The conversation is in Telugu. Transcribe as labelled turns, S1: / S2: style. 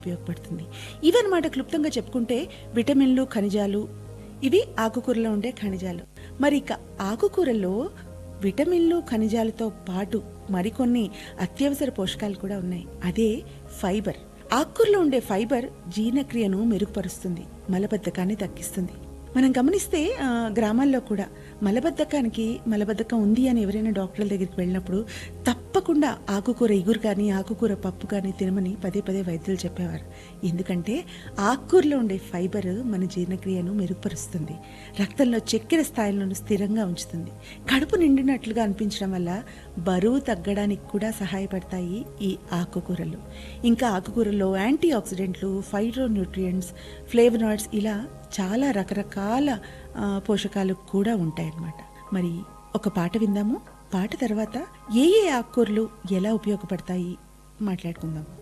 S1: ఉపయోగపడుతుంది ఇవన్నమాట క్లుప్తంగా చెప్పుకుంటే విటమిన్లు ఖనిజాలు ఇవి ఆకుకూరలో ఉండే ఖనిజాలు మరి ఇక ఆకుకూరల్లో విటమిన్లు ఖనిజాలతో పాటు మరికొన్ని అత్యవసర పోషకాలు కూడా ఉన్నాయి అదే ఫైబర్ ఆకుకూరలో ఉండే ఫైబర్ జీర్ణక్రియను మెరుగుపరుస్తుంది మలబద్ధకాన్ని తగ్గిస్తుంది మనం గమనిస్తే ఆ, గ్రామాల్లో కూడా మలబద్ధకానికి మలబద్ధకం ఉంది అని ఎవరైనా డాక్టర్ల దగ్గరికి వెళ్ళినప్పుడు తప్పకుండా ఆకుకూర ఇగురు కానీ ఆకుకూర పప్పు కానీ తినమని పదే పదే వైద్యులు చెప్పేవారు ఎందుకంటే ఆకుకూరలో ఉండే ఫైబర్ మన జీర్ణక్రియను మెరుగుపరుస్తుంది రక్తంలో చక్కెర స్థాయిలను స్థిరంగా ఉంచుతుంది కడుపు నిండినట్లుగా అనిపించడం వల్ల బరువు తగ్గడానికి కూడా సహాయపడతాయి ఈ ఆకుకూరలు ఇంకా ఆకుకూరలో యాంటీ ఆక్సిడెంట్లు ఫైటో న్యూట్రియంట్స్ ఫ్లేవనాయిడ్స్ ఇలా చాలా రకరకాల ఆ, పోషకాలు కూడా ఉంటాయన్నమాట మరి ఒక పాట విందాము పాట తర్వాత ఏ ఏ ఆకుకూరలు ఎలా ఉపయోగపడతాయి మాట్లాడుకుందాం